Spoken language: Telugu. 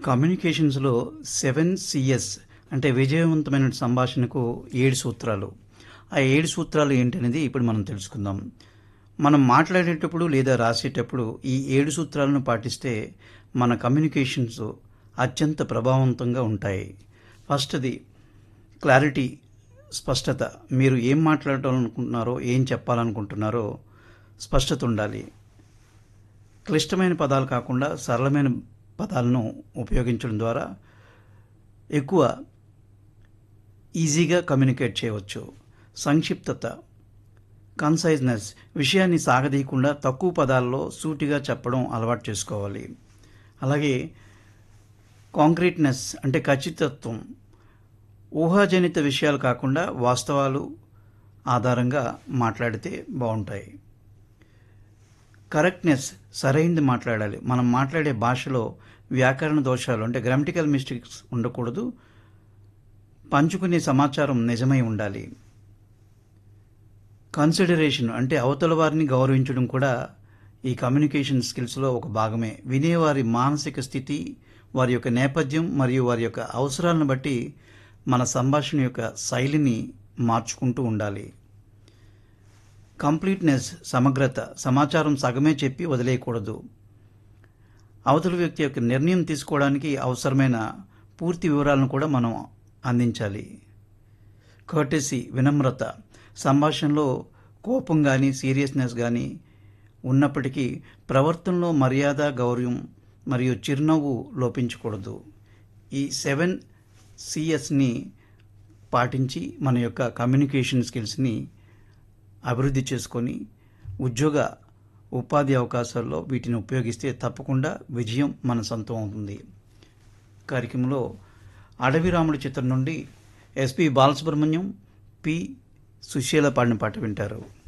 కమ్యూనికేషన్స్లో సెవెన్ సిఎస్ అంటే విజయవంతమైన సంభాషణకు ఏడు సూత్రాలు ఆ ఏడు సూత్రాలు ఏంటనేది ఇప్పుడు మనం తెలుసుకుందాం మనం మాట్లాడేటప్పుడు లేదా రాసేటప్పుడు ఈ ఏడు సూత్రాలను పాటిస్తే మన కమ్యూనికేషన్స్ అత్యంత ప్రభావవంతంగా ఉంటాయి ఫస్ట్ది క్లారిటీ స్పష్టత మీరు ఏం మాట్లాడాలనుకుంటున్నారో ఏం చెప్పాలనుకుంటున్నారో స్పష్టత ఉండాలి క్లిష్టమైన పదాలు కాకుండా సరళమైన పదాలను ఉపయోగించడం ద్వారా ఎక్కువ ఈజీగా కమ్యూనికేట్ చేయవచ్చు సంక్షిప్తత కన్సైజ్నెస్ విషయాన్ని సాగదీయకుండా తక్కువ పదాల్లో సూటిగా చెప్పడం అలవాటు చేసుకోవాలి అలాగే కాంక్రీట్నెస్ అంటే ఖచ్చితత్వం ఊహాజనిత విషయాలు కాకుండా వాస్తవాలు ఆధారంగా మాట్లాడితే బాగుంటాయి కరెక్ట్నెస్ సరైనది మాట్లాడాలి మనం మాట్లాడే భాషలో వ్యాకరణ దోషాలు అంటే గ్రామటికల్ మిస్టేక్స్ ఉండకూడదు పంచుకునే సమాచారం నిజమై ఉండాలి కన్సిడరేషన్ అంటే అవతల వారిని గౌరవించడం కూడా ఈ కమ్యూనికేషన్ స్కిల్స్లో ఒక భాగమే వినేవారి మానసిక స్థితి వారి యొక్క నేపథ్యం మరియు వారి యొక్క అవసరాలను బట్టి మన సంభాషణ యొక్క శైలిని మార్చుకుంటూ ఉండాలి కంప్లీట్నెస్ సమగ్రత సమాచారం సగమే చెప్పి వదిలేయకూడదు అవతల వ్యక్తి యొక్క నిర్ణయం తీసుకోవడానికి అవసరమైన పూర్తి వివరాలను కూడా మనం అందించాలి కర్టెసీ వినమ్రత సంభాషణలో కోపం కానీ సీరియస్నెస్ కానీ ఉన్నప్పటికీ ప్రవర్తనలో మర్యాద గౌరవం మరియు చిరునవ్వు లోపించకూడదు ఈ సెవెన్ సిఎస్ని పాటించి మన యొక్క కమ్యూనికేషన్ స్కిల్స్ని అభివృద్ధి చేసుకొని ఉద్యోగ ఉపాధి అవకాశాల్లో వీటిని ఉపయోగిస్తే తప్పకుండా విజయం మన సొంతం అవుతుంది కార్యక్రమంలో అడవి రాముడి చిత్రం నుండి ఎస్పి బాలసుబ్రహ్మణ్యం పి సుశీల పాడిన పాట వింటారు